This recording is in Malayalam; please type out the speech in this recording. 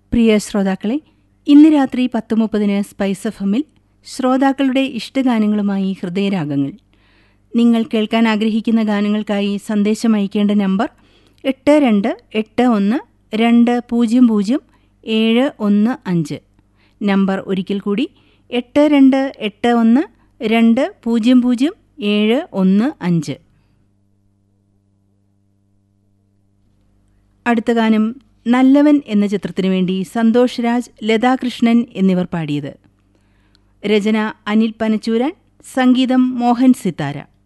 പ്രിയ ശ്രോതാക്കളെ ഇന്ന് രാത്രി പത്ത് മുപ്പതിന് സ്പൈസ് എഫ് എമ്മിൽ ശ്രോതാക്കളുടെ ഇഷ്ടഗാനങ്ങളുമായി ഹൃദയരാഗങ്ങൾ നിങ്ങൾ കേൾക്കാൻ ആഗ്രഹിക്കുന്ന ഗാനങ്ങൾക്കായി സന്ദേശം അയക്കേണ്ട നമ്പർ എട്ട് രണ്ട് എട്ട് ഒന്ന് രണ്ട് പൂജ്യം പൂജ്യം ഏഴ് ഒന്ന് അഞ്ച് നമ്പർ ഒരിക്കൽ കൂടി എട്ട് രണ്ട് എട്ട് ഒന്ന് രണ്ട് പൂജ്യം പൂജ്യം ഏഴ് ഒന്ന് അഞ്ച് അടുത്ത ഗാനം നല്ലവൻ എന്ന ചിത്രത്തിനു വേണ്ടി സന്തോഷ് രാജ് ലതാകൃഷ്ണൻ എന്നിവർ പാടിയത് രചന അനിൽ പനച്ചൂരൻ സംഗീതം മോഹൻ സിത്താര